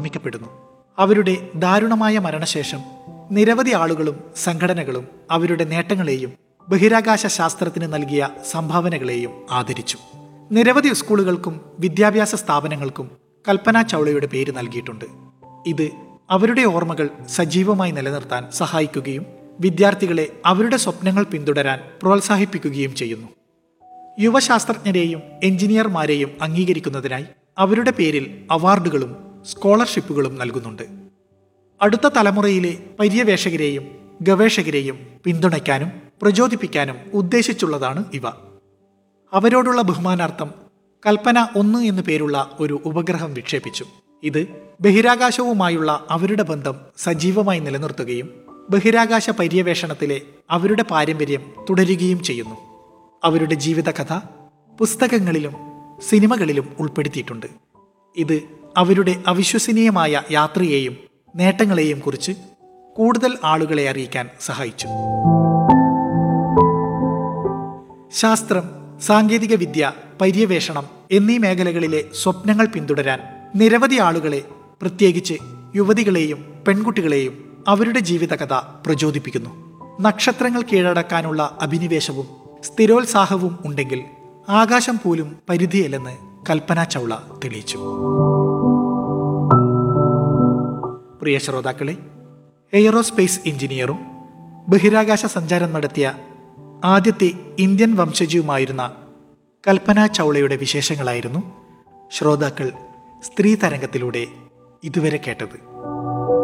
ഓർമ്മിക്കപ്പെടുന്നു അവരുടെ ദാരുണമായ മരണശേഷം നിരവധി ആളുകളും സംഘടനകളും അവരുടെ നേട്ടങ്ങളെയും ബഹിരാകാശ ശാസ്ത്രത്തിന് നൽകിയ സംഭാവനകളെയും ആദരിച്ചു നിരവധി സ്കൂളുകൾക്കും വിദ്യാഭ്യാസ സ്ഥാപനങ്ങൾക്കും കൽപ്പന ചൗളയുടെ പേര് നൽകിയിട്ടുണ്ട് ഇത് അവരുടെ ഓർമ്മകൾ സജീവമായി നിലനിർത്താൻ സഹായിക്കുകയും വിദ്യാർത്ഥികളെ അവരുടെ സ്വപ്നങ്ങൾ പിന്തുടരാൻ പ്രോത്സാഹിപ്പിക്കുകയും ചെയ്യുന്നു യുവശാസ്ത്രജ്ഞരെയും എഞ്ചിനീയർമാരെയും അംഗീകരിക്കുന്നതിനായി അവരുടെ പേരിൽ അവാർഡുകളും സ്കോളർഷിപ്പുകളും നൽകുന്നുണ്ട് അടുത്ത തലമുറയിലെ പര്യവേഷകരെയും ഗവേഷകരെയും പിന്തുണയ്ക്കാനും പ്രചോദിപ്പിക്കാനും ഉദ്ദേശിച്ചുള്ളതാണ് ഇവ അവരോടുള്ള ബഹുമാനാർത്ഥം കൽപ്പന ഒന്ന് എന്നു പേരുള്ള ഒരു ഉപഗ്രഹം വിക്ഷേപിച്ചു ഇത് ബഹിരാകാശവുമായുള്ള അവരുടെ ബന്ധം സജീവമായി നിലനിർത്തുകയും ബഹിരാകാശ പര്യവേഷണത്തിലെ അവരുടെ പാരമ്പര്യം തുടരുകയും ചെയ്യുന്നു അവരുടെ ജീവിതകഥ പുസ്തകങ്ങളിലും സിനിമകളിലും ഉൾപ്പെടുത്തിയിട്ടുണ്ട് ഇത് അവരുടെ അവിശ്വസനീയമായ യാത്രയെയും നേട്ടങ്ങളെയും കുറിച്ച് കൂടുതൽ ആളുകളെ അറിയിക്കാൻ സഹായിച്ചു ശാസ്ത്രം സാങ്കേതിക വിദ്യ പര്യവേഷണം എന്നീ മേഖലകളിലെ സ്വപ്നങ്ങൾ പിന്തുടരാൻ നിരവധി ആളുകളെ പ്രത്യേകിച്ച് യുവതികളെയും പെൺകുട്ടികളെയും അവരുടെ ജീവിതകഥ പ്രചോദിപ്പിക്കുന്നു നക്ഷത്രങ്ങൾ കീഴടക്കാനുള്ള അഭിനിവേശവും സ്ഥിരോത്സാഹവും ഉണ്ടെങ്കിൽ ആകാശം പോലും പരിധിയല്ലെന്ന് കൽപ്പന ചൗള തെളിയിച്ചു പ്രിയ ശ്രോതാക്കളെ എയറോസ്പേസ് എഞ്ചിനീയറും ബഹിരാകാശ സഞ്ചാരം നടത്തിയ ആദ്യത്തെ ഇന്ത്യൻ വംശജയുമായിരുന്ന കൽപ്പന ചൗളയുടെ വിശേഷങ്ങളായിരുന്നു ശ്രോതാക്കൾ സ്ത്രീ തരംഗത്തിലൂടെ ഇതുവരെ കേട്ടത്